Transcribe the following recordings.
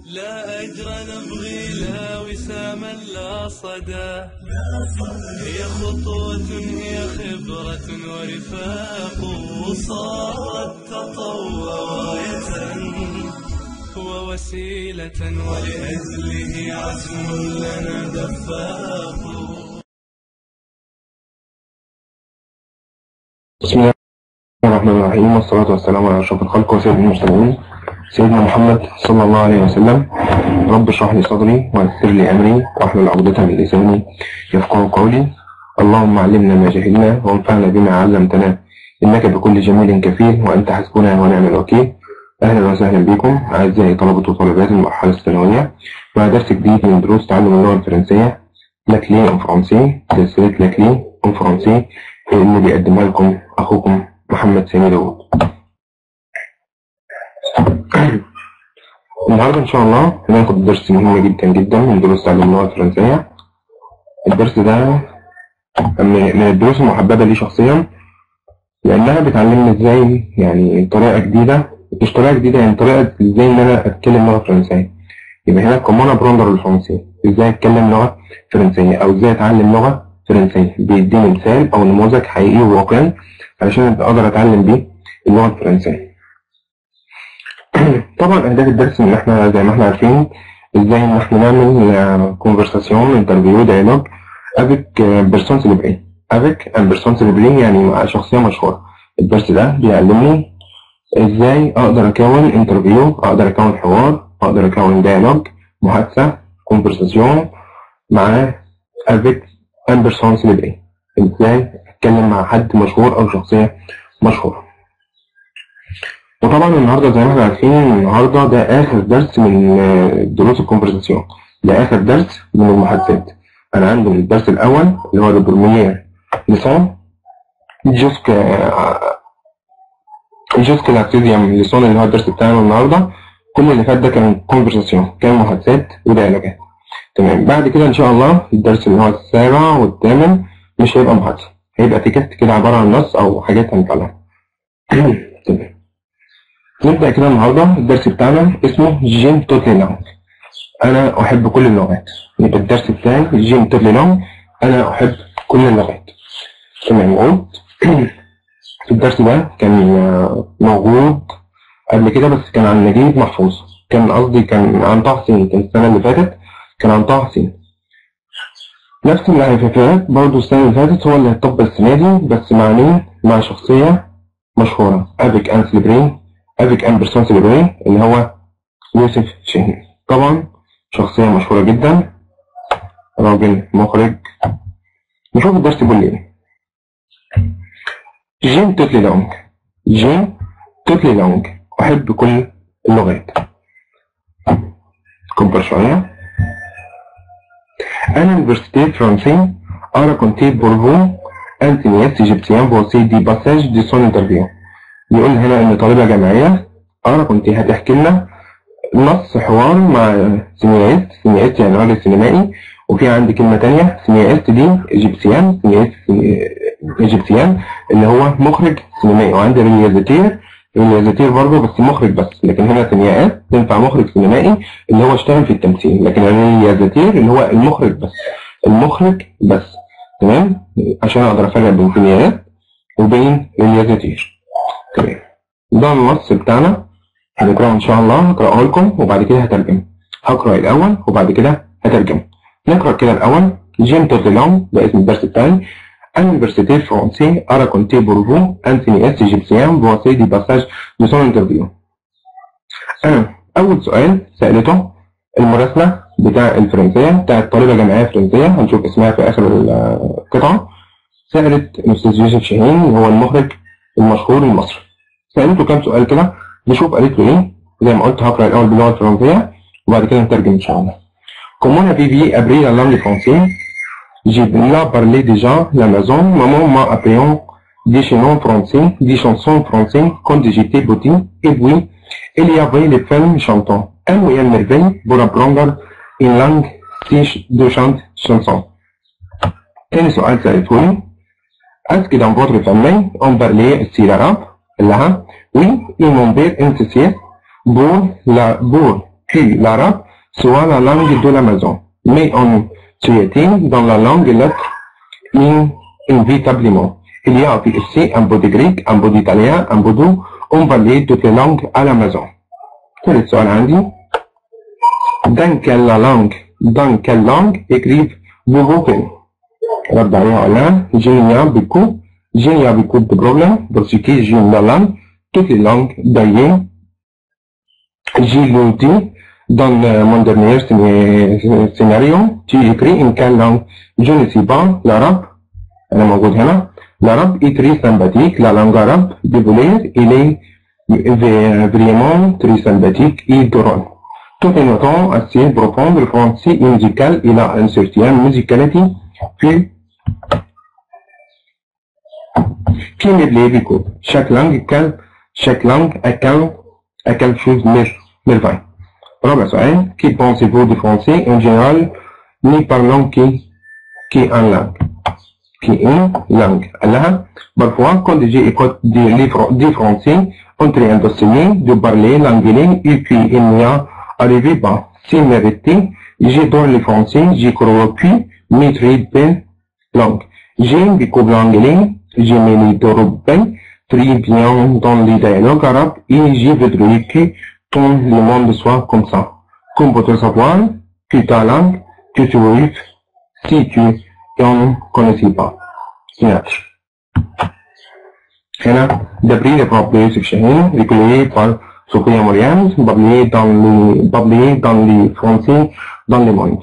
لا أجر نبغي لا وساما لا صدى هي خطوة هي خبرة ورفاق وصارت تطوع راية ووسيلة ولأجله عزم لنا دفاق بسم الله الرحمن الرحيم والصلاة والسلام على أشرف الخلق وسيد المرسلين سيدنا محمد صلى الله عليه وسلم رب اشرح لي صدري ويسر لي أمري واحلل عقدة من لساني يفقه قولي اللهم علمنا ما جهلنا وانفعنا بما علمتنا إنك بكل جميل كفيل وأنت حسبنا ونعم الوكيل أهلا وسهلا بكم أعزائي طلبة وطالبات المرحلة الثانوية مع درس جديد من دروس تعلم اللغة الفرنسية لاكلي أون فرنسي سلسلة لاكلي أون فرنسي اللي بيقدمها لكم أخوكم محمد سامي داوود النهارده إن شاء الله هناخد درس مهم جدا جدا من دروس تعلم اللغة الفرنسية الدرس ده من الدروس المحببة لي شخصيا لأنها بتعلمني إزاي يعني طريقة جديدة مش طريقة جديدة يعني طريقة إزاي إن أنا أتكلم لغة فرنسية يبقى هنا كمان بروندر الفرنسية إزاي أتكلم لغة فرنسية أو إزاي أتعلم لغة فرنسية بيديني مثال أو نموذج حقيقي وواقعي علشان أقدر أتعلم بيه اللغة الفرنسية طبعا أهداف الدرس إن إحنا زي ما إحنا عارفين إزاي إن إحنا نعمل كونفرساسيون انترفيو ديالوج افيك بيرسون سيلبري افيك ان بيرسون سيلبري يعني مع شخصية مشهورة الدرس ده بيعلمني إزاي أقدر أكون انترفيو أقدر أكون حوار أقدر أكون ديالوج محادثة كونفرساسيون مع افيك ان بيرسون سيلبري ازاي اتكلم مع حد مشهور او شخصية مشهورة وطبعا النهاردة زي ما احنا عارفين النهاردة ده اخر درس من دروس الكونفرساسيون ده اخر درس من المحادثات انا عندي الدرس الاول اللي هو البرميير لسان جوسك جوسك لاكتيديوم لسان اللي هو الدرس بتاعنا النهاردة كل اللي فات ده كان كونفرساسيون كان محادثات وديالوجات تمام بعد كده ان شاء الله الدرس اللي هو السابع والثامن مش هيبقى محادثة هيبقى تكست كده عبارة عن نص او حاجات هنطلعها تمام نبدأ كده النهاردة الدرس بتاعنا اسمه جيم توت لونج انا احب كل اللغات يبقى الدرس بتاعي جيم توت لونج انا احب كل اللغات تمام قلت الدرس ده كان موجود قبل كده بس كان عن نجيب محفوظ كان قصدي كان عن طه حسين كان السنة اللي فاتت كان عن طه حسين نفس اللي هيفكرك برضه السنة اللي فاتت هو اللي هيطبق السنة دي بس مع مين؟ مع شخصية مشهورة أبيك أن سليبرين أبيك أن بيرسون سليبرين اللي هو يوسف شاهين طبعا شخصية مشهورة جدا راجل مخرج نشوف الدرس بيقول ايه جيم توتلي لونج جيم توتلي لونج أحب كل اللغات كبر شوية À l'université française, a raconté pour vous un cinéaste égyptien voici des passages de son interview. يقول هنا إن طالبة جامعية أرى كنت هتحكي لنا نص حوار مع سينياست سينياست يعني راجل سينمائي وفي عندي كلمة تانية سينياست دي إيجيبسيان سينياست إيجيبسيان اللي هو مخرج سينمائي وعندي رياليزاتير رياليزاتير برضه بس مخرج بس لكن هنا سينياست تنفع مخرج سينمائي اللي هو اشتغل في التمثيل لكن الرياليزاتير اللي هو المخرج بس المخرج بس تمام عشان اقدر افرق بين سينياست وبين رياليزاتير تمام ده النص بتاعنا هنقراه ان شاء الله هقراه لكم وبعد كده هترجمه هقرا الاول وبعد كده هترجمه نقرا كده الاول جيم توتلون ده اسم الدرس بتاعي À l'université française a raconté pour vous un cinéaste égyptien voici des passages de son interview. أنا أول سؤال سألته المراسلة بتاع الفرنسية بتاعت طالبة جامعية فرنسية هنشوف اسمها في آخر القطعة سألت الأستاذ يوسف شاهين اللي هو المخرج المشهور المصري سألته كام سؤال كده نشوف قالت له إيه زي ما قلت هقرأ الأول باللغة الفرنسية وبعد كده نترجم إن شاء الله. Comment avez-vous appris la langue française J'ai là parlé déjà la maison. Maman m'a appris des chansons français, des chansons françaises quand j'étais petit. Et puis, il y avait les films chantants. Un moyen merveille pour apprendre une langue si de chante chanson. تاني سؤال سألته لي Est-ce que dans votre famille on parlait aussi l'arabe? Là, oui, et mon père insistait pour la pour puis l'arabe, soit la langue de la maison. Mais on souhaitait dans la langue l'être in- inévitablement. Il y a aussi un peu de grec, un peu d'italien, un peu d'où on parlait toutes les langues à la maison. ثالث سؤال عندي dans quelle langue dans quelle langue écrivez-vous vos films رد عليها قال لها j'ai n'y a beaucoup j'ai n'y a beaucoup de problèmes parce que j'ai la langue toutes les langues d'ailleurs j'ai lu dit dans euh, mon dernier scén- scénario tu écris en quelle langue je ne sais pas l'arabe أنا موجود هنا l'arabe est très sympathique la langue arabe désolé il est v- vraiment très sympathique et drôle tout en étant assez profond le français est musical il a une certaine musicalité puis qui me plaît beaucoup chaque langue quel- chaque langue a quel- a quelque chose de mer- merveilleux رابع سؤال qui pensez-vous du français en général ni parlons qui qui en langue qui est langue قال لها parfois quand j'écoute des livres du français en train d'enseigner de parler l'anglais et puis il n'y a arrivé pas c'est mérité j'adore le français je crois que maîtrise belle langue j'aime beaucoup l'anglais j'aime les européens très bien dans les dialogues arabes et je voudrais que tout le monde soit comme ça comme votre savoir que ta langue que tu veux si tu n'en connaissais pas Snatch. هنا d'après les propres Yusuf Chahine, recueillis par Sophia Morian, publié dans les publié dans les français dans le monde.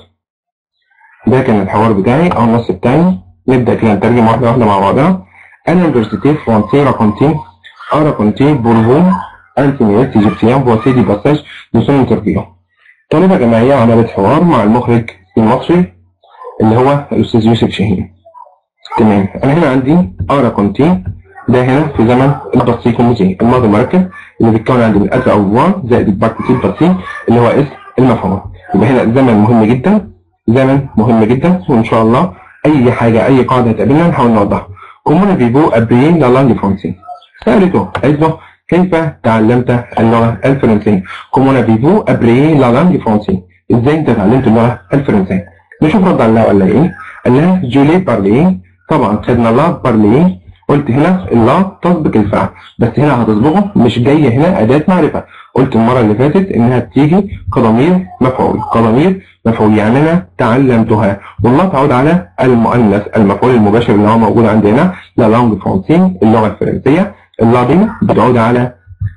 ده كان الحوار بتاعي او النص بتاعي نبدا كده نترجم واحده واحده مع بعضها انا يونيفرسيتي فرونسي راكونتي او راكونتي بورفو انتيميت ايجيبتيان فوسي دي باساج دو سون انترفيو طالبة جماعية عملت حوار مع المخرج المصري اللي هو الأستاذ يوسف شاهين تمام أنا هنا عندي أقرا كونتي ده هنا في زمن البسيط الموزي الماضي المركب اللي بيتكون عندي من أتى أو فوان زائد البارتيسيب بسيط اللي هو اسم المفعول يبقى هنا زمن مهم جدا زمن مهم جدا وإن شاء الله أي حاجة أي قاعدة تقابلنا نحاول نوضحها كومونا فيفو أبري لا لانج فرونسي سألته قالت له كيف تعلمت اللغة الفرنسية كومونا فيفو أبري لا لانج فرونسي إزاي أنت تعلمت اللغة الفرنسية نشوف رد على قال لها إيه قال لها جولي بارلي طبعا خدنا لا بارلي قلت هنا اللا تسبق الفعل بس هنا هتسبقه مش جاية هنا أداة معرفة قلت المرة اللي فاتت إنها بتيجي كضمير مفعول كضمير مفعول يعني أنا تعلمتها والله تعود على المؤنث المفعول المباشر اللي هو موجود عندنا لا لانج فرونسي اللغة الفرنسية اللا دي بتعود على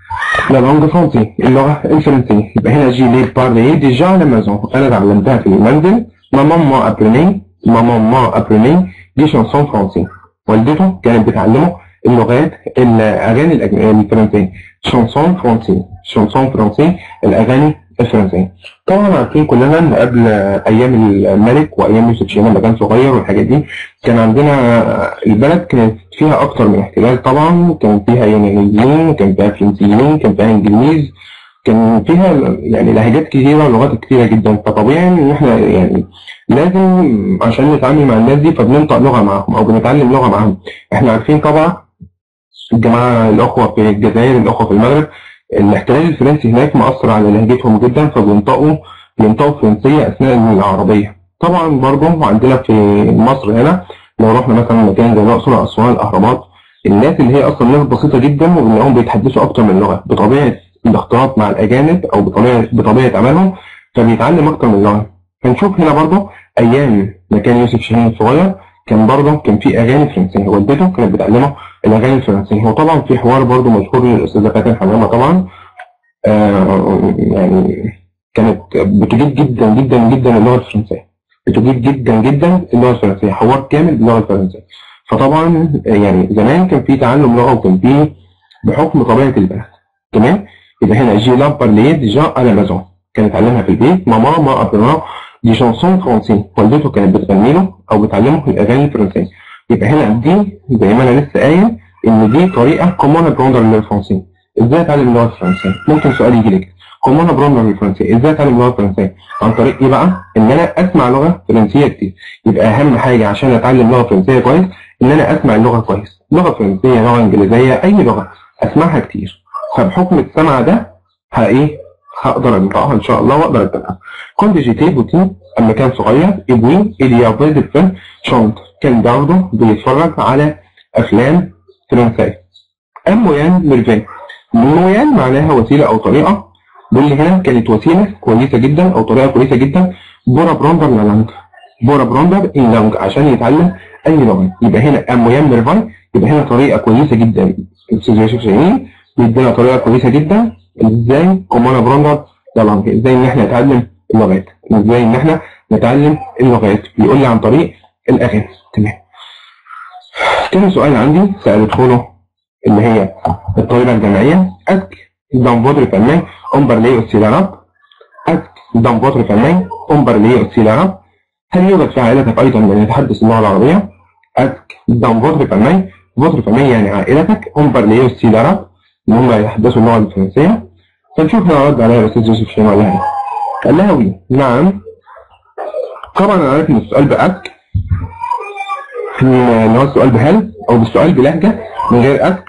لا لانج فرونسي اللغة الفرنسية يبقى هنا جي لي بارلي ديجا على مازون أنا تعلمتها في المنزل مامان ما أبرني مامان ما أبرني دي شانسون فرونسي والدته كانت بتعلمه اللغات الأغاني الأج- الفرنسية شانسون فرونسي شانسون فرونسي الأغاني الفرنسية طبعا عارفين كلنا ان قبل ايام الملك وايام يوسف شاهين لما كان صغير والحاجات دي كان عندنا البلد كانت فيها اكتر من احتلال طبعا كان فيها يونانيين كان فيها فرنسيين كان فيها انجليز كان فيها يعني لهجات كتيرة ولغات كتيرة جدا فطبيعي ان احنا يعني لازم عشان نتعامل مع الناس دي فبننطق لغة معاهم او بنتعلم لغة معاهم احنا عارفين طبعا الجماعة الأخوة في الجزائر الأخوة في المغرب الاحتلال الفرنسي هناك مأثر على لهجتهم جدا فبينطقوا بينطقوا فرنسية أثناء العربية طبعا برضه عندنا في مصر هنا لو رحنا مثلا مكان زي الأقصر أسوان الأهرامات الناس اللي هي أصلا ناس بسيطة جدا وبنلاقيهم بيتحدثوا أكتر من لغة بطبيعة الاختلاط مع الأجانب أو بطبيعة بطبيعة عملهم فبيتعلم أكتر من لغة هنشوف هنا برضه أيام ما كان يوسف شاهين صغير كان برضه كان في أغاني فرنسية والدته كانت بتعلمه الأغاني الفرنسية وطبعا في حوار برضه مشهور للأستاذة فاتن حمامة طبعا آه يعني كانت بتجيد جدا جدا جدا اللغة الفرنسية بتجيد جدا جدا اللغة الفرنسية حوار كامل باللغة الفرنسية فطبعا يعني زمان كان في تعلم لغة وكان في بحكم طبيعة البلد تمام يبقى هنا جي لا بارلي ديجا على مازون كانت تعلمها في البيت ماما ما ابرنا دي شانسون فرنسي والدته كانت بتغني له او بتعلمه الاغاني الفرنسيه يبقى هنا دي زي ما انا لسه قايل ان دي طريقه كومون ابروندر للفرنسي ازاي اتعلم اللغه الفرنسيه ممكن سؤال يجي لك كومون ابروندر للفرنسيه ازاي اتعلم اللغه الفرنسيه عن طريق ايه بقى ان انا اسمع لغه فرنسيه كتير يبقى اهم حاجه عشان اتعلم لغه فرنسيه كويس ان انا اسمع اللغه كويس لغه فرنسيه لغه انجليزيه اي لغه اسمعها كتير فبحكم السمع ده ها ايه هقدر انطقها ان شاء الله واقدر اتبعها كنت جيتي بوتي اما كان صغير ابوي اليابي دفن شونت كان برضه بيتفرج على افلام فرنسيه ام مويان ميرفين مويان معناها وسيله او طريقه بيقول لي هنا كانت وسيله كويسه جدا او طريقه كويسه جدا بورا بروندر لانج بورا بروندر ان لانج عشان يتعلم اي لغه يبقى هنا ام مويان ميرفين يبقى هنا طريقه كويسه جدا الاستاذ يوسف شاهين بيدينا طريقه كويسه جدا ازاي كومانا بروندر لانج ازاي ان احنا نتعلم اللغات ازاي ان احنا نتعلم اللغات بيقول لي عن طريق الاغاني تمام تاني سؤال عندي سألته له اللي هي الطالبة الجامعية أسك dans votre famille on parlait aussi l'arabe أسك dans votre famille on parlait aussi l'arabe هل يوجد في عائلتك أيضا من يتحدث اللغة العربية أسك dans votre famille votre famille يعني عائلتك on parlait aussi l'arabe إن هم يتحدثوا اللغة الفرنسية فنشوف هنا رد عليها الأستاذ يوسف شيماء قال لها قال لها وي نعم طبعا أنا عارف إن السؤال بأسك ان هو السؤال بهل او بالسؤال بلهجه من غير اسك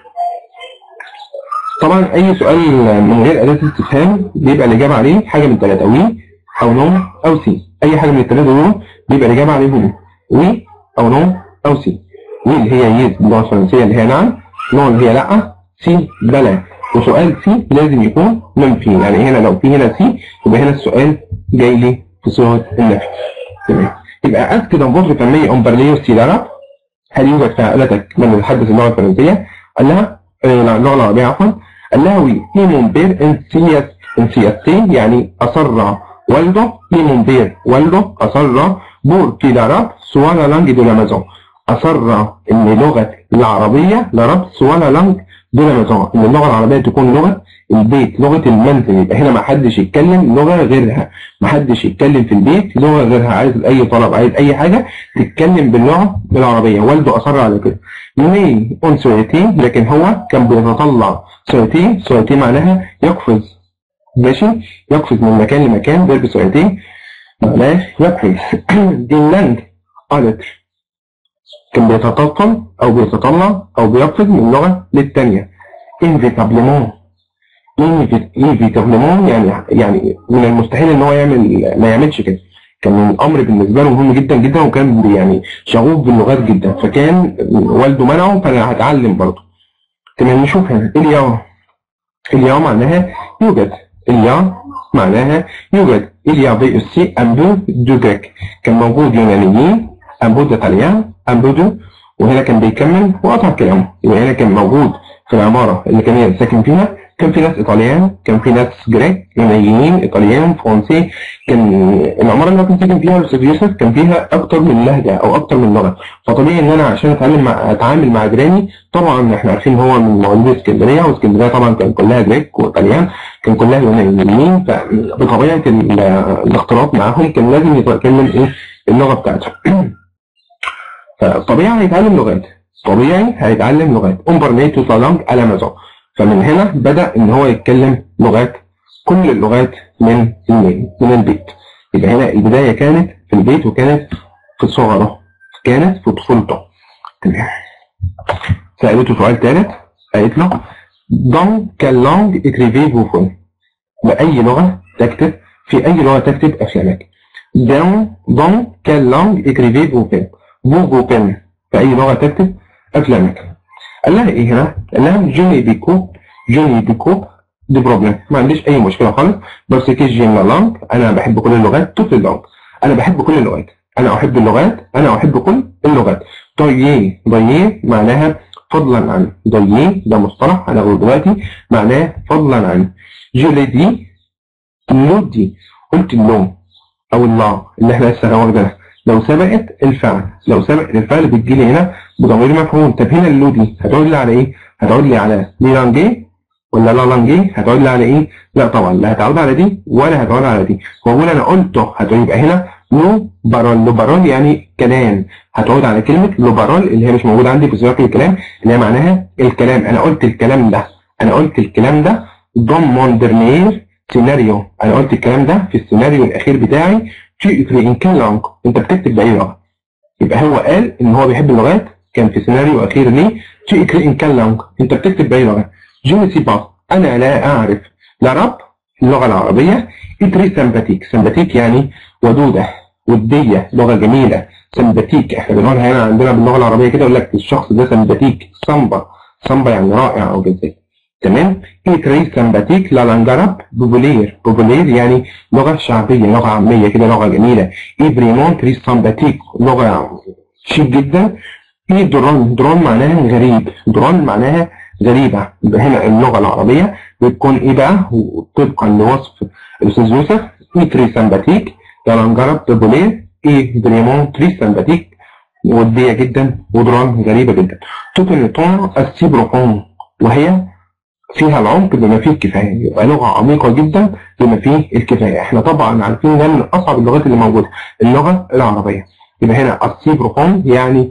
طبعا اي سؤال من غير اداه استفهام بيبقى الاجابه عليه حاجه من ثلاثه وي او نو او سي اي حاجه من الثلاثه دول بيبقى الاجابه عليه وي وي او نو او سي وي اللي هي يز باللغه الفرنسيه اللي هي نعم نو اللي هي لا سي بلا وسؤال سي لازم يكون منفي يعني هنا لو في هنا سي يبقى هنا السؤال جاي لي في صيغه النفي تمام يبقى اسك دون فوتر فامي اون بارليو سي هل يوجد في عائلتك من يتحدث اللغه الفرنسيه؟ قال لها آه، اللغه العربيه عفوا قال لها وي في مون بير انسياس انسياستي يعني اصر والده في مون بير والده اصر بور في لاراب سوالا لانج دو لامازون اصر ان لغه العربيه لاراب سوالا لانج دو لامازون ان اللغه العربيه تكون لغه البيت لغه المنزل يبقى هنا ما حدش يتكلم لغه غيرها ما حدش يتكلم في البيت لغه غيرها عايز اي طلب عايز اي حاجه تتكلم باللغه العربيه والده اصر على كده مي اون سويتي لكن هو كان بيتطلع سويتي سويتي معناها يقفز ماشي يقفز من مكان لمكان فيرب سويتي معناه يقفز دينلاند قالت كان بيتطلع او بيتطلع او بيقفز من لغه للتانيه انفيتابلمون انفيتابلمون يعني يعني من المستحيل ان هو يعمل ما يعملش كده كان الامر بالنسبه له مهم جدا جدا وكان بي- يعني شغوف باللغات جدا فكان والده منعه فانا هتعلم برضه تمام نشوف هنا اليا اليا معناها يوجد اليا معناها يوجد اليا في aussi un peu de grec كان موجود يونانيين un peu ديتاليان un peu de وهنا كان بيكمل وقطع كلامه يبقى هنا كان موجود في العمارة اللي كان ساكن فيها كان في ناس ايطاليان كان في ناس جريك يونانيين ايطاليان فرنسي كان العماره اللي هو كان ساكن فيها الاستاذ يوسف كان فيها اكتر من لهجه او اكتر من لغه فطبيعي ان انا عشان اتعلم مع اتعامل مع جيراني طبعا احنا عارفين هو من مواليد اسكندريه واسكندريه طبعا كان كلها جريك وايطاليان كان كلها يونانيين فبطبيعه ال- الاختلاط معاهم كان لازم يتكلم ايه اللغه بتاعته فطبيعي هيتعلم لغات طبيعي هيتعلم لغات امبرنيتو طالانج على مازون فمن هنا بدأ إن هو يتكلم لغات كل اللغات من المين من البيت يبقى هنا البداية كانت في البيت وكانت في صغره كانت في طفولته تمام سألته سؤال ثالث قالت له dans quelle langue écrivez-vous vous بأي لغة تكتب في أي لغة تكتب أفلامك dans dans quelle langue écrivez-vous vous vous vous في أي لغة تكتب أفلامك قال لها ايه هنا؟ قال لها جوني بيكو جوني بيكو دي بروبلم ما عنديش اي مشكله خالص بس كيس جيم لا لانج انا بحب كل اللغات توت اللانج انا بحب كل اللغات انا احب اللغات انا احب كل اللغات ضيي ضيي معناها فضلا عن ضيي ده مصطلح هناخده دلوقتي معناه فضلا عن جلدي لودي قلت اللون او الله اللي احنا لسه واخدينها لو سبقت الفعل لو سبقت الفعل بتجي لي هنا بضمير مفعول طب هنا اللو دي هتعود لي على ايه؟ هتعود لي على ليرانجي ولا لا لانجي هتعود لي على ايه؟ لا طبعا لا هتعود على دي ولا هتعود على دي واقول انا قلته هتعود يبقى هنا لو بارول لو بارول يعني كلام هتعود على كلمه لو بارول اللي هي مش موجوده عندي في سياق الكلام اللي هي معناها الكلام انا قلت الكلام ده انا قلت الكلام ده ضم مون درنير سيناريو انا قلت الكلام ده في السيناريو الاخير بتاعي في ان كان لانج انت بتكتب باي لغه يبقى هو قال ان هو بيحب اللغات كان في سيناريو اخير ليه tu écris ان كان لانج انت بتكتب باي لغه je ne sais pas انا لا اعرف لا رب اللغة العربية إتري سمباتيك سمباتيك يعني ودودة ودية لغة جميلة سمباتيك احنا بنقولها هنا عندنا باللغة العربية كده يقول لك الشخص ده سمباتيك سامبا سامبا يعني رائع أو كده تمام إتري سمباتيك لا لانجرب بوبولير بوبولير يعني لغة شعبية لغة عامية كده لغة جميلة إبريمون تري سمباتيك لغة شيك جدا في درون درون معناها غريب درون معناها غريبة يبقى هنا اللغة العربية بتكون ايه بقى طبقا لوصف الاستاذ يوسف اي تري سمباتيك يالانجرب بوليه ايه بريمون تري سمباتيك ودية جدا ودرون غريبة جدا توتن طون السيبروفون وهي فيها العمق بما فيه الكفاية يبقى لغة عميقة جدا بما فيه الكفاية احنا طبعا عارفين انها من اصعب اللغات اللي موجودة اللغة العربية يبقى هنا السيبروفون يعني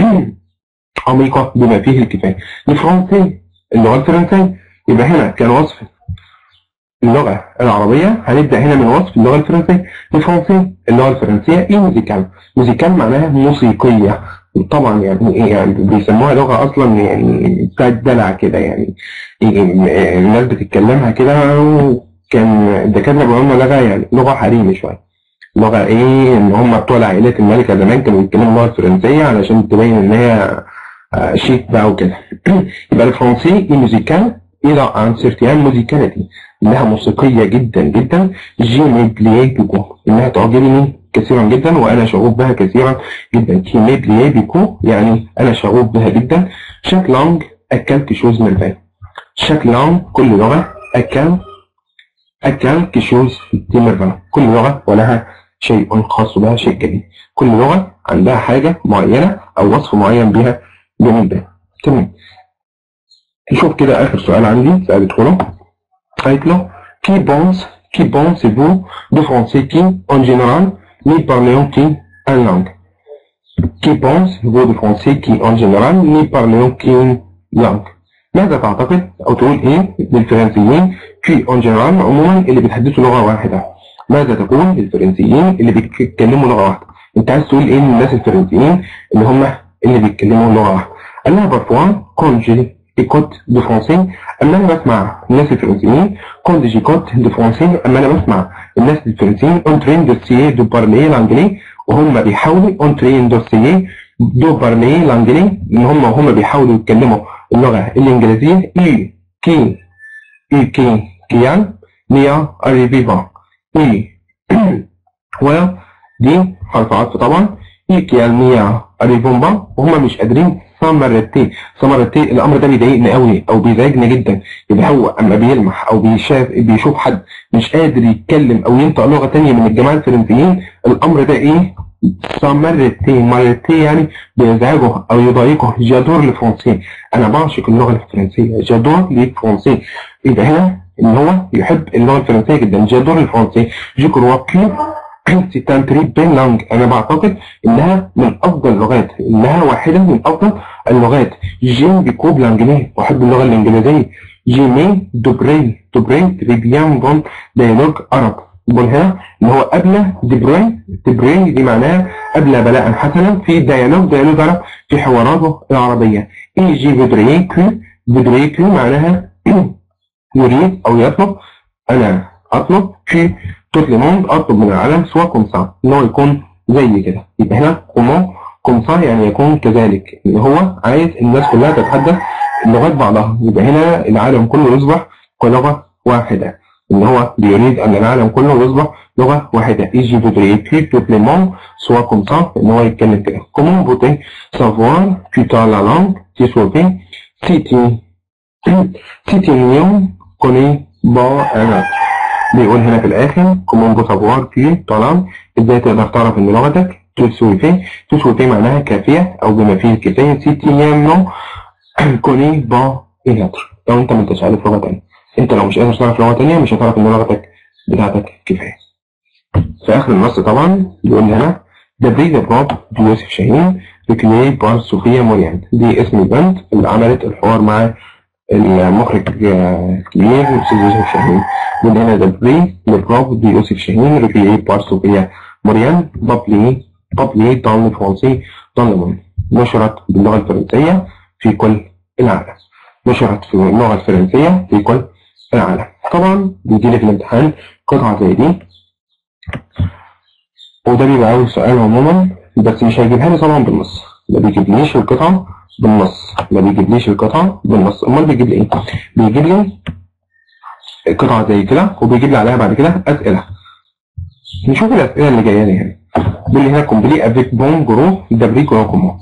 عميقة بما فيه الكفاية الفرنسي اللغة الفرنسية يبقى هنا كان وصف اللغة العربية هنبدأ هنا من وصف اللغة الفرنسية الفرنسي اللغة الفرنسية ايه موزيكال موزيكال معناها موسيقية طبعا يعني ايه يعني بيسموها لغة اصلا يعني بتاعت دلع كده يعني إيه الناس بتتكلمها كده وكان الدكاترة بيقولوا لنا لغة يعني لغة حريمي شوية لغة ايه ان هم بتوع العائلات الملكة زمان كانوا بيتكلموا اللغة الفرنسية علشان تبين ان هي شيك بقى وكده يبقى الفرنسي موزيكال إلى عن سيرتيان موزيكاليتي إنها موسيقية جدا جدا جي ميبليي بيكو إنها تعجبني كثيرا جدا وأنا شغوف بها كثيرا جدا كي ميبليي بيكو يعني أنا شغوف بها جدا شاك لانج أكلت شوز من الفن شاك لانج كل لغة أكل أكل كشوز تيمرفن كل لغة ولها شيء خاص بها شيء جديد كل لغة عندها حاجة معينة أو وصف معين بها جميل ده تمام نشوف كده آخر سؤال عندي سألته له قالت له qui pense qui pensez-vous de français qui en général n'y parlons qu'une langue qui pensez-vous de français qui en général n'y parlons qu'une langue ماذا تعتقد أو تقول إيه للفرنسيين في en général عموما اللي بيتحدثوا لغة واحدة ماذا تقول للفرنسيين اللي بيتكلموا لغة واحدة أنت عايز تقول إيه للناس الفرنسيين اللي هم اللي بيتكلموا لغة واحدة قال لها بارفوا كون جي écoute de français أما أنا بسمع الناس الفرنسيين quand j'écoute de français أما أنا بسمع الناس الفرنسيين en train d'essayer de parler l'anglais وهم بيحاولوا en train d'essayer de parler l'anglais إن هم هم بيحاولوا يتكلموا اللغة الإنجليزية إي كي إي كي كيان نيا أريبيبا إي و دي حرف عطف طبعا إي كيان نيا أريبومبا وهم مش قادرين سمرتي سمرتي الامر ده بيضايقني قوي او بيزعجني جدا يبقى هو اما بيلمح او بيشاف بيشوف حد مش قادر يتكلم او ينطق لغه تانية من الجماعه الفرنسيين الامر ده ايه سمرتي مرتي يعني بيزعجه او يضايقه جادور الفرنسي انا بعشق اللغه الفرنسيه جادور للفرنسي يبقى هنا ان هو يحب اللغه الفرنسيه جدا جادور الفرنسي جو كروا c'est un très belle langue انا بعتقد انها من افضل اللغات انها واحده من افضل اللغات جيم بيكوب لانجلي احب اللغه الانجليزيه جيمي دوبري دوبري تري بيان بون ديالوج عرب بقول هنا ان هو قبل دبري دبري دي معناها قبل بلاء حسنا في ديالوج ديالوج عرب في حواراته العربيه اي جي فيدريكو فيدريكو معناها يريد او يطلب انا اطلب في توت ليموند اطلب من العالم سوا كومسا ان هو يكون زي كده يبقى هنا كومون كومسا يعني يكون كذلك ان هو عايز الناس كلها تتحدث لغات بعضها يبقى هنا العالم كله يصبح كلغه واحده ان هو بيريد ان العالم كله يصبح لغه واحده يجي فودري بي توت ليموند سوا كومسا ان هو يتكلم كده كومون بوتي سافوار بيتا لا لانج تي سوفي تيتي تيتي نيوم كوني با انا بيقول هنا في الاخر كومون بو سافوار كي طالما ازاي تقدر تعرف ان لغتك تسوي فيه تسوي فيه معناها كافيه او بما فيه الكفايه سيتي نو كوني با إيلاتر لو انت ما انتش عارف لغه تانية انت لو مش قادر تعرف لغه تانية مش هتعرف ان لغتك بتاعتك كفايه في اخر النص طبعا بيقول هنا ده بريد بروب دي يوسف شاهين ريكلي بار صوفيا موريان دي اسم البنت اللي عملت الحوار مع المخرج الكبير الاستاذ يوسف شاهين من هنا ده بري للبروب دي يوسف شاهين ريكلي بار صوفيا موريان بابلي بابلي دون فرنسي دون نشرت باللغه الفرنسيه في كل العالم نشرت في اللغه الفرنسيه في كل العالم طبعا بيجي لي في الامتحان قطعة زي دي وده بيبقى أول سؤال عموما بس مش هيجيبها لي طبعا بالنص ما بيجيبليش القطعة بالنص ما بيجيبليش القطعة بالنص أمال بيجيب لي إيه؟ بيجيب لي قطعة زي كده وبيجيب لي عليها بعد كده أسئلة نشوف الأسئلة اللي جاية لي هنا بيقول لي هنا كومبلي افيك بون جرو دابري كو كومون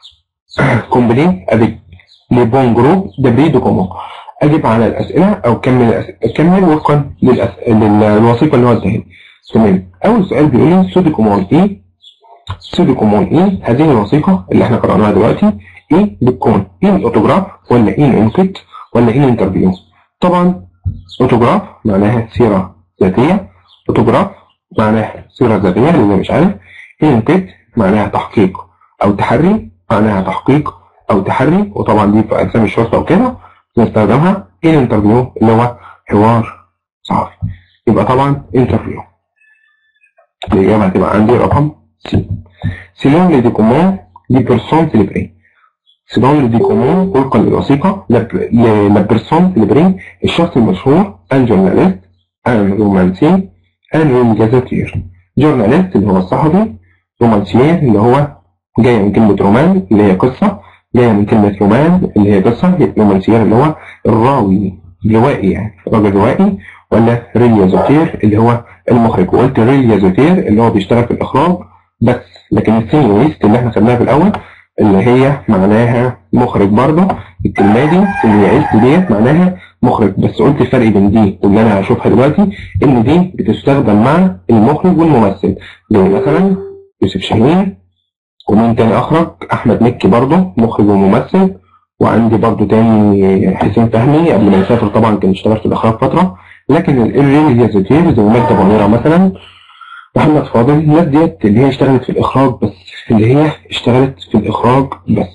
كومبلي افيك لي بون جرو دابري دو كومون أجيب على الأسئلة أو كمل الأس- كمل وفقا للأس... للوظيفة اللي هو اداها تمام أول سؤال بيقول لي سودي كومون إيه سودي كومون إيه هذه الوظيفة اللي إحنا قرأناها دلوقتي إيه بتكون إيه الأوتوجراف ولا إيه الإنكت ولا إيه الانترفيو طبعا أوتوجراف معناها سيرة ذاتية أوتوجراف معناها سيرة ذاتية اللي مش عارف إنكت معناها تحقيق أو تحري معناها تحقيق أو تحري وطبعا دي في أجسام الشرطة وكده نستخدمها ايه الانترفيو اللي هو حوار صحفي يبقى طبعا انترفيو الإجابة هتبقى عندي رقم سي سيلون لي ديكومون دي بيرسون سيليبري سيلون لي ديكومون وفقا للوثيقة لا بيرسون سيليبري الشخص المشهور ان جورناليست ان رومانسي ان رومانسير جورناليست اللي هو الصحفي رومانسير اللي هو جاية من كلمة رومان اللي هي قصة جاية من كلمة رومان اللي هي قصة رومانسير اللي هو الراوي روائي يعني راجل روائي ولا ريليازوتير اللي هو المخرج وقلت ريليازوتير اللي هو بيشتغل في الإخراج بس لكن السينيويست اللي احنا خدناها في الأول اللي هي معناها مخرج برضه الكلمة دي سينيويست ديت معناها مخرج بس قلت الفرق بين دي واللي أنا هشوفها دلوقتي إن دي بتستخدم مع المخرج والممثل زي مثلا يوسف شاهين ومين تاني أخرج أحمد مكي برضه مخرج وممثل وعندي برضه تاني حسين فهمي قبل ما يسافر طبعا كان اشتغل في الإخراج فترة لكن الريليزاتير زي مجدة منيرة مثلا محمد فاضل الناس ديت اللي هي اشتغلت في الإخراج بس اللي هي اشتغلت في الإخراج بس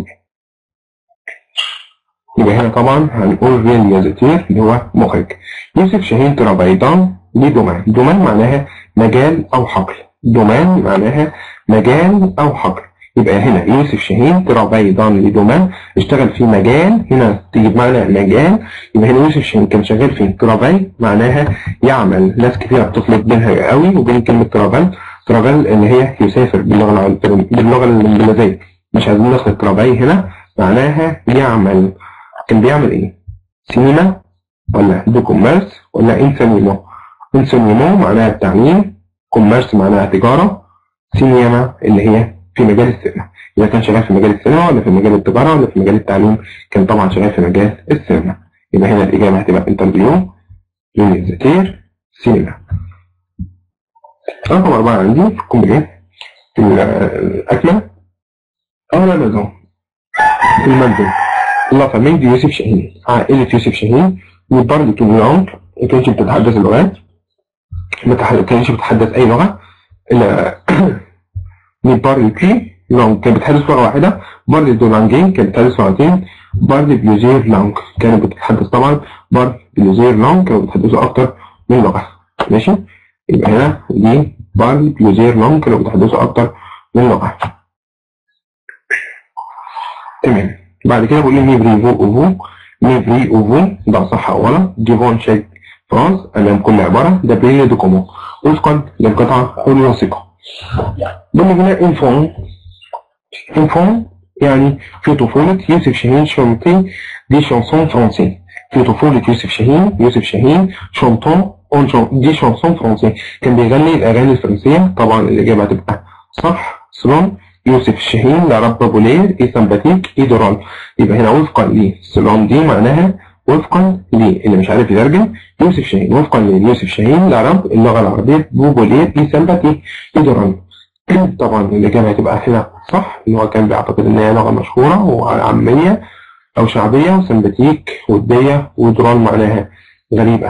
يبقى هنا طبعا هنقول ريليزاتير اللي هو مخرج يوسف شاهين ترابيضان ليه دومان دومان معناها مجال أو حقل دومان معناها مجال أو حقل يبقى هنا يوسف شاهين ترابيضان لدومان اشتغل في مجال هنا تيجي بمعنى مجال يبقى هنا يوسف شاهين كان شغال في ترابي معناها يعمل ناس كثيرة بتخلط بينها قوي وبين كلمة ترابل ترابل اللي هي يسافر باللغة الع- باللغة الإنجليزية مش عايزين نخلط ترابي هنا معناها يعمل كان بيعمل ايه؟ سينما ولا دو كوميرس ولا انسانيمو انسانيمو معناها التعليم كوميرس معناها تجارة سينما اللي هي في مجال السينما إذا كان شغال في مجال السينما ولا في مجال التجارة ولا في مجال التعليم كان طبعا شغال في مجال السينما يبقى هنا الإجابة هتبقى انترفيو ريليزاتير سينما رقم أربعة عندي في الكومبليت في الأكمل أو لا مازون في المنزل الله فمين دي يوسف شاهين عائلة يوسف شاهين وبرضه طول العمر ما كانتش بتتحدث اللغات ما تح- كانتش بتتحدث أي لغة إلا ني بارلي كي لونج كانت بتتحدث لغة واحدة بارلي دو لانجين كانت بتتحدث لغتين بارلي بلوزير لونج كانت بتتحدث طبعا بار بلوزير لونج كانوا بيتحدثوا أكتر من لغة ماشي يبقى هنا دي بارلي بلوزير لونج كانوا بيتحدثوا أكتر من لغة تمام بعد كده بقول لي ميفري فو اوفو ميفري اوفو ده صح او غلط ديفون شيك فرانس امام كل عباره ده بريلي دو كومون وفقا للقطعه الوثيقه بقول لي هنا انفون انفون يعني في طفولة يوسف شاهين شانتي دي شانسون فرنسي في طفولة يوسف شاهين يوسف شاهين شانتون اون شان- دي شانسون فرنسي كان بيغني الأغاني الفرنسية طبعا الإجابة هتبقى صح سلون يوسف شاهين لا رب بولير اي سمباتيك اي دورال يبقى هنا وفقا لي سلون دي معناها وفقا لي اللي مش عارف يترجم يوسف شاهين وفقا ليوسف شاهين لا رب اللغة العربية بو بولير اي سمباتيك اي دورال طبعا الإجابة هتبقى هنا صح اللي هو كان بيعتقد إن هي لغة مشهورة وعامية أو شعبية وسمباتيك ودية ودرال معناها غريبة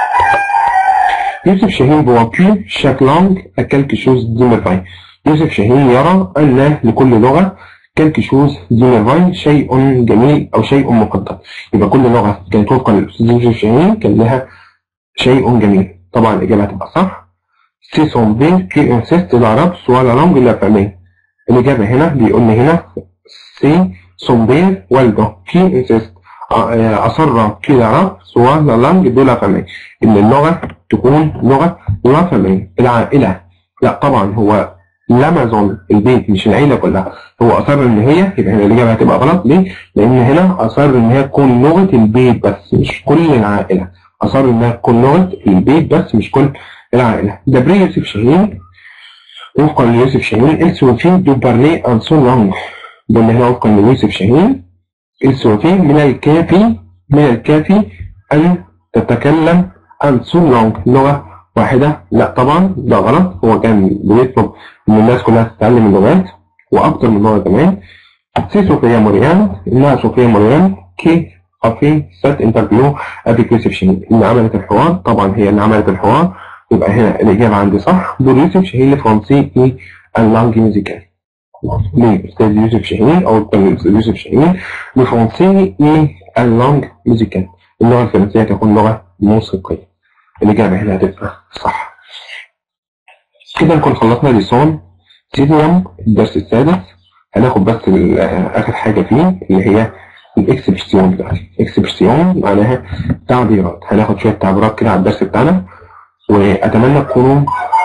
يوسف شاهين بوابي chaque langue a quelque chose d'immerveille يوسف شاهين يرى أن لكل لغة quelque chose d'immerveille شيء جميل أو شيء مقدر يبقى كل لغة كانت وفقا للأستاذ يوسف شاهين كان لها شيء جميل طبعا الإجابة هتبقى صح c'est son père qui insiste l'arabe soit la langue de la famille الإجابة هنا بيقول لي هنا c'est son père والده qui insiste آه، أصر كده سواء لا لانج دول فمي إن اللغة تكون لغة لا فمي العائلة لا طبعا هو لامازون البيت مش العيلة كلها هو أصر إن هي يبقى هنا الإجابة هتبقى غلط ليه؟ لأن هنا أصر إن هي تكون لغة البيت بس مش كل العائلة أصر إنها تكون لغة البيت بس مش كل العائلة ده بري يوسف شاهين وفقا ليوسف شاهين السوفي دو بارلي ان سون لانج قلنا هنا وفقا ليوسف شاهين السوفي من الكافي من الكافي أن تتكلم عن سون لانج لغة واحدة لا طبعا ده غلط هو كان بيطلب ان الناس كلها تتعلم اللغات واكتر من لغة كمان سي صوفيا موريان انها صوفيا موريان كي في سات انترفيو افيك يوسف شاهين اللي عملت الحوار طبعا هي اللي عملت الحوار يبقى هنا الإجابة عندي صح دور يوسف شاهين لفرنسي إي اللانج ميوزيكال ليه أستاذ يوسف شاهين أو الأستاذ يوسف شاهين لفرنسي إي اللانج ميوزيكال اللغة الفرنسية تكون لغة موسيقية الإجابة هنا هتبقى صح كده نكون خلصنا لسون سيديوم الدرس السادس هناخد بس ال- آخر حاجة فيه اللي هي الاكسبرسيون بتاعتي اكسبرسيون معناها تعبيرات هناخد شوية تعبيرات كده على الدرس بتاعنا واتمنى تكونوا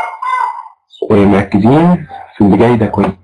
مركزين في اللي جاي ده كويس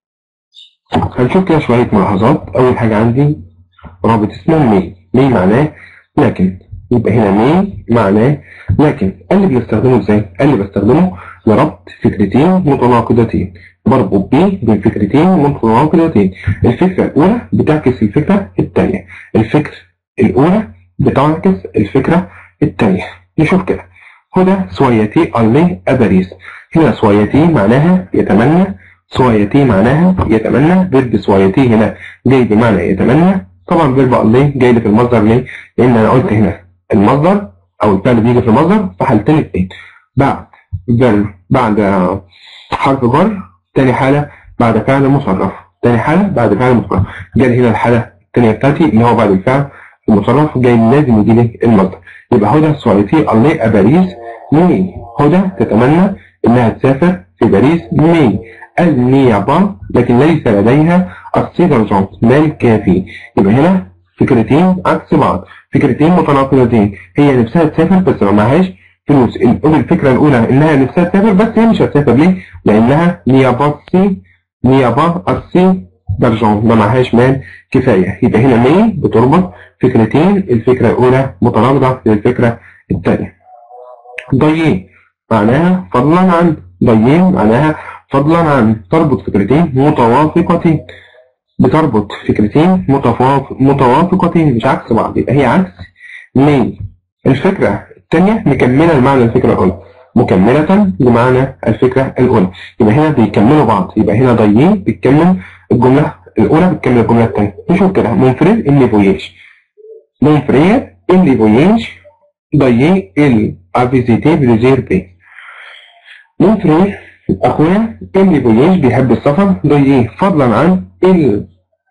هنشوف كده شوية ملاحظات أول حاجة عندي رابط اسمه مي مي معناه لكن يبقى هنا مي معناه لكن اللي بنستخدمه ازاي؟ اللي بستخدمه لربط فكرتين متناقضتين بربط بيه بين فكرتين متناقضتين الفكرة الأولى بتعكس الفكرة الثانية الفكرة الأولى بتعكس الفكرة الثانية نشوف كده هدى سويتي الله أباريس هنا سويتي معناها يتمنى سويتي معناها يتمنى فيرب سويتي هنا جاي بمعنى يتمنى طبعا فيرب الله جاي لي في المصدر ليه؟ لأن أنا قلت هنا المصدر أو الفعل بيجي في المصدر في حالتين اتنين بعد فيرب بعد حرف جر تاني حالة بعد فعل مصرف تاني حالة بعد فعل مصرف جاي هنا الحالة التانية بتاعتي اللي هو بعد الفعل المصرف جاي لازم يجي لي المصدر يبقى هدى سويتي الله باريس مي هدى تتمنى انها تسافر في باريس مي النيابة لكن ليس لديها السيدرجون مال كافي يبقى هنا فكرتين عكس بعض فكرتين متناقضتين هي نفسها تسافر بس ما معهاش فلوس نقول الفكرة الأولى إنها نفسها تسافر بس هي مش هتسافر ليه؟ لأنها نيابة سي نيابة السي درجون ما معهاش مال كفاية يبقى هنا مي بتربط فكرتين الفكرة الأولى متناقضة للفكرة الثانية ضيين معناها فضلا عن ضيين معناها فضلا عن تربط فكرتين متوافقتين بتربط فكرتين متفاف- متوافقتين مش عكس بعض يبقى هي عكس مي الفكرة الثانية مكملة لمعنى الفكرة الأولى مكملة لمعنى الفكرة الأولى يبقى هنا بيكملوا بعض يبقى هنا ضيين بتكمل الجملة الأولى بتكمل الجملة الثانية نشوف كده منفرد إني فوياج Mon frère, il les voyage, d'ailleurs, il a visité plusieurs pays. Mon frère, أخويا il les voyage بيحب السفر d'ailleurs فضلا عن il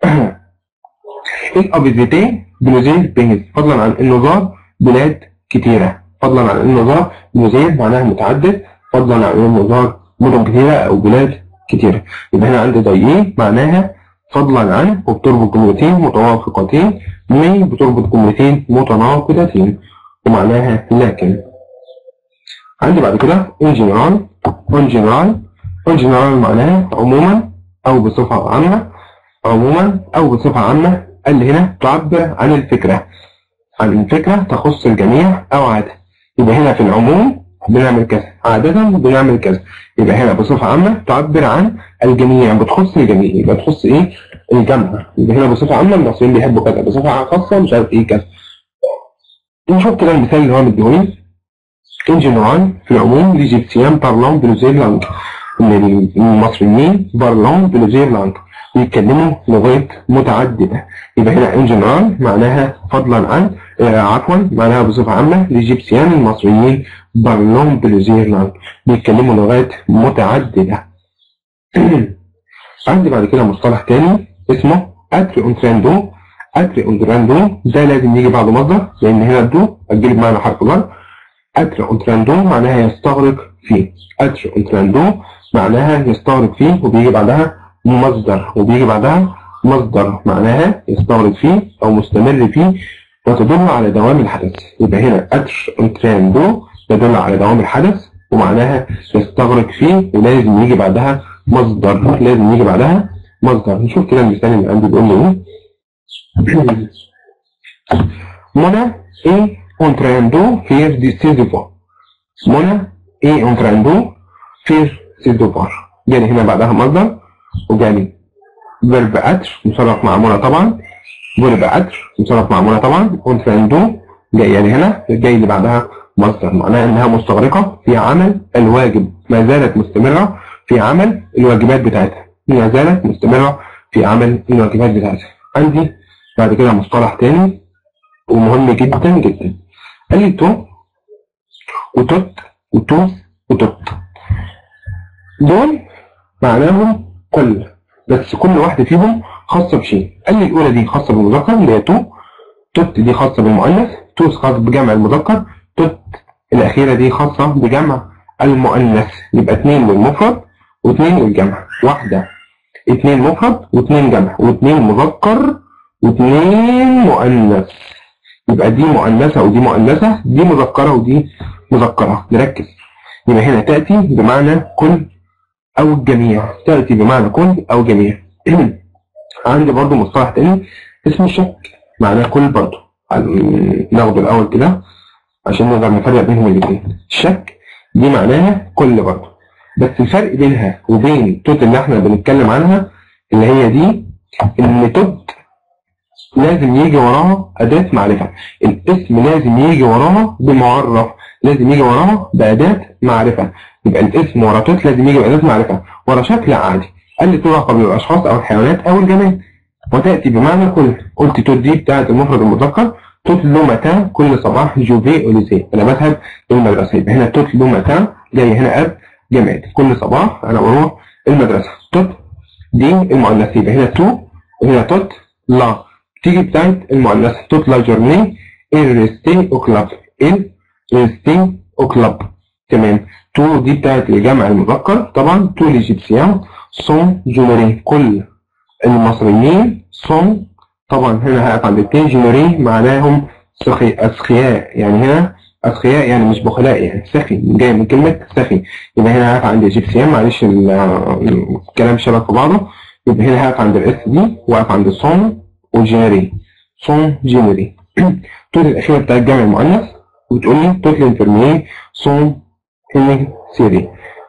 il a visité plusieurs pays فضلا عن إنه زار بلاد كتيرة فضلا عن إنه زار plusieurs معناها متعدد فضلا عن إنه زار مدن كتيرة أو بلاد كتيرة يبقى هنا عندي d'ailleurs معناها فضلا عن وبتربط جملتين متوافقتين مي بتربط جملتين متناقضتين ومعناها لكن عندي بعد كده in general in general in general معناها عموما أو بصفة عامة عموما أو بصفة عامة اللي هنا تعبر عن الفكرة عن الفكرة تخص الجميع أو عادة يبقى هنا في العموم بنعمل كذا عادة بنعمل كذا يبقى هنا بصفة عامة تعبر عن الجميع بتخص الجميع يبقى تخص ايه الجمع يبقى هنا بصفة عامة المصريين بيحبوا كذا بصفة خاصة مش عارف ايه كذا نشوف كده المثال اللي هو مديهولي ان جنرال في العموم ليجيبسيان بارلون بلوزير لانج ان المصريين بارلون بلوزير لانج بيتكلموا لغات متعددة يبقى هنا ان جنرال معناها فضلا عن آه عفوا معناها بصفة عامة ليجيبسيان المصريين بارلون بلوزير لانج بيتكلموا لغات متعددة عندي بعد كده مصطلح تاني اسمه اتري اونتراندو اتري اونتراندو ده لازم يجي بعده مصدر لان هنا الدو هتجيب بمعنى حرف جر اتري اونتراندو معناها يستغرق فيه اتري اونتراندو معناها يستغرق فيه وبيجي بعدها مصدر وبيجي بعدها مصدر معناها يستغرق فيه او مستمر فيه وتدل على دوام الحدث يبقى هنا اتر انتران دو تدل على دوام الحدث ومعناها يستغرق فيه ولازم يجي بعدها مصدر لازم يجي بعدها مصدر نشوف كده المثال اللي عندي بيقول لي ايه منى ايه اونتراندو فير دي سي ديفوار منى ايه اونتراندو فير سي ديفوار جالي هنا بعدها مصدر وجالي فيرب اتر مصرف مع منى طبعا فيرب اتر مصرف مع منى طبعا اونتراندو جاي يعني هنا جاي اللي بعدها مصدر معناها انها مستغرقه في عمل الواجب ما زالت مستمره في عمل الواجبات بتاعتها ما زالت مستمره في عمل الواجبات بتاعتها عندي بعد كده مصطلح تاني ومهم جدا جدا قال لي تو وتوت وتوس وتوت دول معناهم كل بس كل واحدة فيهم خاصة بشيء قال لي الأولى دي خاصة بالمذكر اللي هي تو توت دي خاصة بالمؤنث توس خاص بجمع المذكر توت الأخيرة دي خاصة بجمع المؤنث يبقى اتنين للمفرد واتنين للجمع واحدة اتنين مفرد واتنين جمع واتنين مذكر واتنين مؤنث يبقى دي مؤنثة ودي مؤنثة دي مذكرة ودي مذكرة نركز يبقى هنا تأتي بمعنى كل أو الجميع تأتي بمعنى كل أو جميع عندي برضو مصطلح تاني اسمه الشك معناه كل برضو ناخده الأول كده عشان نقدر نفرق بينهم الاثنين الشك دي معناها كل برضو بس الفرق بينها وبين توت اللي احنا بنتكلم عنها اللي هي دي ان توت لازم يجي وراها أداة معرفة الاسم لازم يجي وراها بمعرف لازم يجي وراها بأداة معرفة يبقى الاسم ورا توت لازم يجي بأداة معرفة ورا شكل عادي قال لي تلقب للأشخاص أو الحيوانات أو الجماد وتأتي بمعنى كل قلت توت دي بتاعت المفرد المذكر توت لو متى كل صباح جوفي أوليسي أنا بذهب للمدرسة يبقى هنا توت لو متى جاي هنا أب جماد كل صباح أنا بروح المدرسة توت دي المؤنث يبقى هنا تو وهنا توت لا تيجي بتاعت المؤنث توت لا جورني الريستي او كلاب الريستي او كلاب تمام تو دي بتاعت الجمع المذكر طبعا تو ليجيبسيان سون جونوري كل المصريين سون طبعا هنا هقف عند التين جونوري معناهم سخي أسخياء يعني هنا أسخياء يعني مش بخلاء يعني سخي جاي من كلمة سخي يبقى هنا هقف عند ايجيبسيان معلش الكلام شبه في بعضه يبقى هنا هقف عند الاس دي واقف عند الصون وجينيري صون جينيري توت الأخيرة بتاع الجمع المؤنث وتقول لي توت الانفرميين صون هني سيري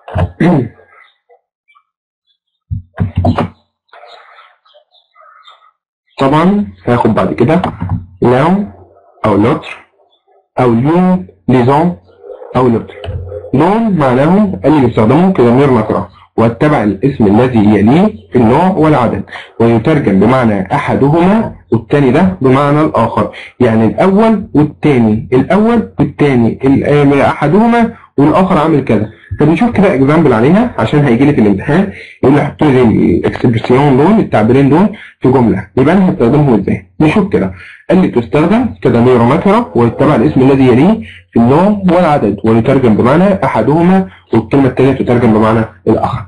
طبعا هاخد بعد كده لون او لوتر او ليون ليزون او لوتر لون معناه اللي بيستخدمه كضمير نكره واتبع الاسم الذي يليه في النوع والعدد ويترجم بمعنى احدهما والتاني ده بمعنى الاخر يعني الاول والتاني الاول والتاني ال- احدهما والاخر عامل كذا طب نشوف كده اكزامبل عليها عشان هيجي لي في الامتحان يقول لي حط لي الاكسبرسيون دول التعبيرين دول في جمله يبقى انا هستخدمهم ازاي نشوف كده قال لي تستخدم كضمير نكره ويتبع الاسم الذي يليه في النوع والعدد ويترجم بمعنى احدهما والكلمه الثانيه تترجم بمعنى الاخر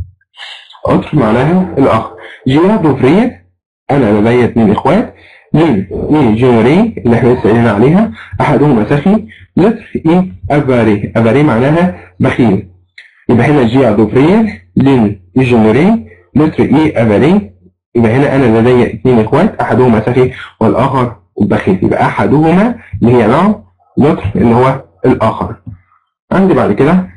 عطف معناها الاخر جيرا دوفريد انا لدي اثنين اخوات مين مين جينيري اللي احنا لسه قايلين عليها احدهما سخي لتر ايه افاري افاري معناها بخيل يبقى هنا جي دوفريد لين جينيري لتر ايه افاري يبقى هنا انا لدي اثنين اخوات احدهما سخي والاخر بخيل يبقى احدهما اللي هي نوع لتر اللي هو الاخر عندي بعد كده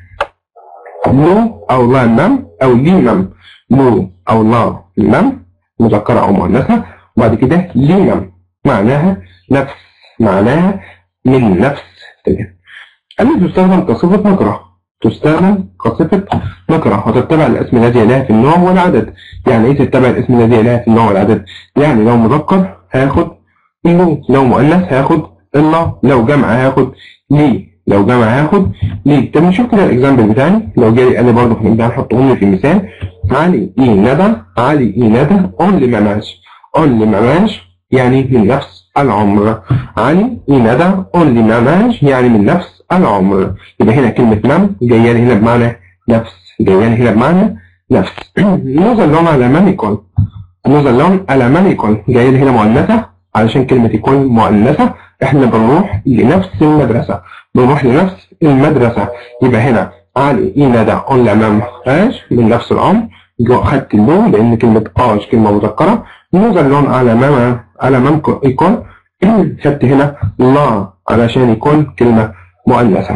لو او لا مم او لي مم لو او لا مم مذكرة او مؤنثة وبعد كده لي مم معناها نفس معناها من نفس تمام أما تستخدم كصفة نكرة تستخدم كصفة نكرة وتتبع الاسم الذي يليها في النوع والعدد يعني ايه تتبع الاسم الذي يليها في النوع والعدد يعني لو مذكر هاخد لو لو مؤنث هاخد الله لو جمع هاخد لي لو جمع هاخد ليه طب نشوف كده الاكزامبل بتاعي لو جالي قال لي برضه في الامتحان حطهم لي في مثال علي اي ندى علي اي ندى اونلي ماماش اونلي ماماش يعني من نفس العمر علي اي ندى اونلي ماماش يعني من نفس العمر يبقى هنا كلمة مام جاية لي هنا بمعنى نفس جاية لي هنا بمعنى نفس نوزا اللون على مانيكول نوزا اللون على مانيكول جاية لي هنا مؤنثة علشان كلمة يكون مؤنثة احنا بنروح لنفس المدرسة بنروح لنفس المدرسة يبقى هنا علي إينا ده أون الأمام اش من نفس الأمر جو خدت اللون لأن كلمة اش كلمة مذكرة نوزع اللون على أمام على أمام يكون خدت هنا لا علشان يكون كلمة مؤنثة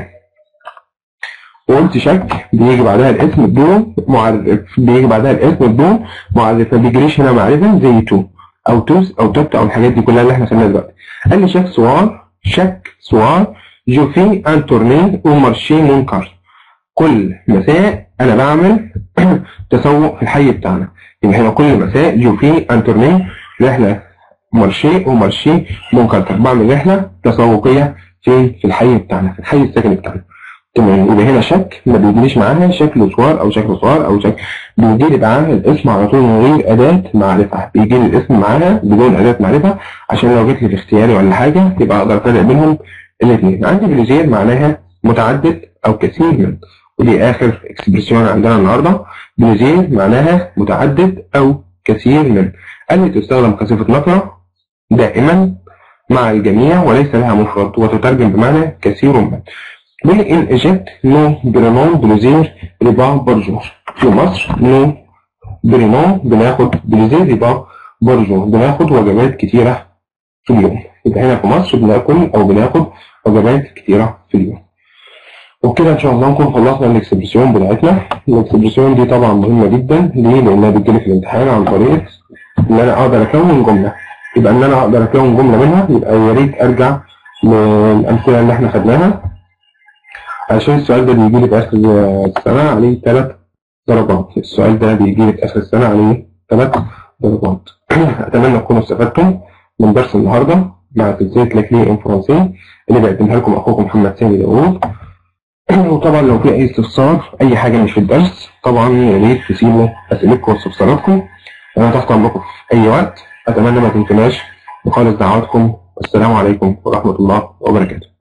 وقلت شك بيجي بعدها الاسم بدون معرف بيجي بعدها الاسم بدون معرف ما بيجريش هنا معرفة زي تو او توس او توت او الحاجات دي كلها اللي احنا خدناها دلوقتي قال لي شك سوار شك سوار جو في ان تورني او مارشي مونكار كل مساء انا بعمل تسوق في الحي بتاعنا يبقى هنا كل مساء جو في ان تورني رحله مارشي ومارشي مونكارتر بعمل رحله تسوقيه فين في الحي بتاعنا في الحي السكني بتاعنا تمام يبقى هنا شك ما بيجيليش معاها شكل صور او شكل صور او شكل بيجي لي معاها الاسم على طول من غير اداه معرفه بيجي لي الاسم معاها بدون اداه معرفه عشان لو جيت لي في اختياري ولا حاجه يبقى اقدر افرق بينهم الاثنين عندي بليزير معناها متعدد او كثير من ودي اخر اكسبرسيون عندنا النهارده بليزير معناها متعدد او كثير من قال لي تستخدم كصفه نكره دائما مع الجميع وليس لها مفرد وتترجم بمعنى كثير من بيقول ان ايجيبت نو برينون بليزير ربا برجور في مصر نو برينون بناخد بليزير ربا برجور بناخد وجبات كتيرة في اليوم يبقى هنا في مصر بناكل او بناخد وجبات كتيرة في اليوم وبكده ان شاء الله نكون خلصنا الاكسبرسيون بتاعتنا الاكسبرسيون دي طبعا مهمة جدا ليه؟ لانها بتجيلي في الامتحان عن طريق ان انا اقدر اكون جملة يبقى ان انا اقدر اكون جملة منها يبقى يا ريت ارجع للامثلة اللي احنا خدناها عشان السؤال ده بيجي لي في آخر السنة عليه ثلاث درجات السؤال ده بيجي لي في آخر السنة عليه ثلاث درجات أتمنى تكونوا استفدتم من درس النهاردة مع سلسلة لكلي إن فرنسي اللي بقدمها لكم أخوكم محمد سامي داوود وطبعا لو في أي استفسار أي حاجة مش في الدرس طبعا يا ريت تسيبوا أسئلتكم واستفساراتكم أنا تحت أمركم في أي وقت أتمنى ما تنسوناش بخالص دعواتكم والسلام عليكم ورحمة الله وبركاته